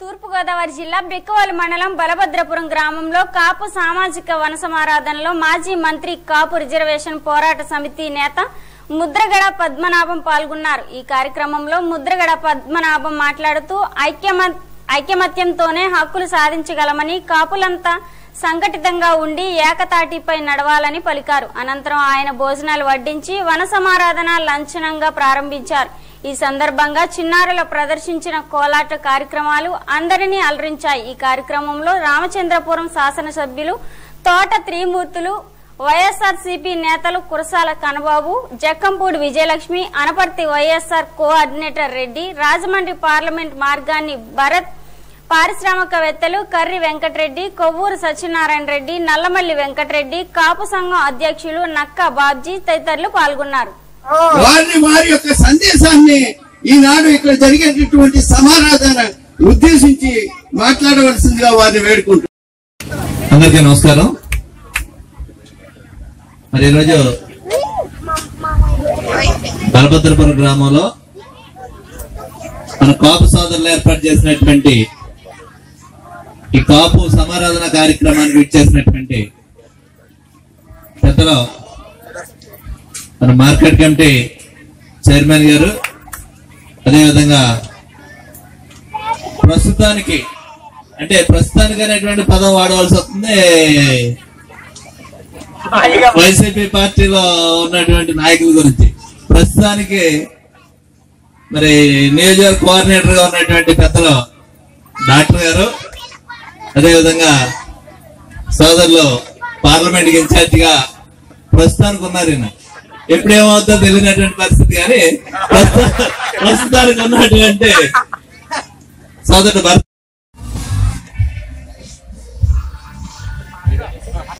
తూర్పుగోదావరి జిల్లా బిక్కవోలు మండలం బలభద్రపురం గ్రామంలో కాపు సామాజిక వన సమారాధనలో మాజీ మంత్రి కాపు రిజర్వేషన్ పోరాట సమితి నేత ముద్రగడ పద్మనాభం పాల్గొన్నారు ఈ కార్యక్రమంలో ముద్రగడ పద్మనాభం మాట్లాడుతూ ఐక్యమ ఐకమత్యంతోనే హక్కులు సాధించగలమని కాపులంతా సంఘటితంగా ఉండి ఏకతాటిపై నడవాలని పలికారు అనంతరం ఆయన భోజనాలు వడ్డించి వన సమారాధన లాంఛనంగా ప్రారంభించారు ఈ సందర్భంగా చిన్నారుల ప్రదర్శించిన కోలాట కార్యక్రమాలు అందరినీ అలరించాయి ఈ కార్యక్రమంలో రామచంద్రపురం శాసనసభ్యులు తోట త్రిమూర్తులు వైఎస్ఆర్సీపీ నేతలు కురసాల కనబాబు జక్కంపూడి విజయలక్ష్మి అనపర్తి వైఎస్ఆర్ కోఆర్డినేటర్ రెడ్డి రాజమండ్రి పార్లమెంట్ మార్గాన్ని భరత్ పారిశ్రామికవేత్తలు కర్రి వెంకటరెడ్డి కొవ్వూరు సత్యనారాయణ రెడ్డి నల్లమల్లి వెంకటరెడ్డి కాపు సంఘం అధ్యక్షులు నక్క బాబ్జీ తదితరులు పాల్గొన్నారు వారిని వారి యొక్క సందేశాన్ని ఈనాడు ఇక్కడ జరిగేటటువంటి సమారాధన ఉద్దేశించి మాట్లాడవలసిందిగా వారిని వేడుకుంటున్నాను అందరికీ నమస్కారం మరి ఈరోజు బలభద్రపురం గ్రామంలో మన కాపు సోదరులు ఏర్పాటు చేసినటువంటి ఈ కాపు సమారాధన కార్యక్రమానికి ఇచ్చేసినటువంటి పెద్దలు మన మార్కెట్ కమిటీ చైర్మన్ గారు అదేవిధంగా ప్రస్తుతానికి అంటే ప్రస్తుతానికి అనేటువంటి పదం వాడవలసి వస్తుంది వైసీపీ పార్టీలో ఉన్నటువంటి నాయకుల గురించి ప్రస్తుతానికి మరి నియోజకవర్గ కోఆర్డినేటర్ గా ఉన్నటువంటి పెద్దలు డాక్టర్ గారు అదేవిధంగా సోదరులు పార్లమెంట్ ఇన్ఛార్జ్ గా ప్రస్తుతానికి ఉన్నారు ఈయన ఎప్పుడు ఏమవుతుందో తెలియనటువంటి పరిస్థితి కానీ ప్రస్తుత- ప్రస్తుతానికి ఉన్నటువంటి సోదరుడు భరత్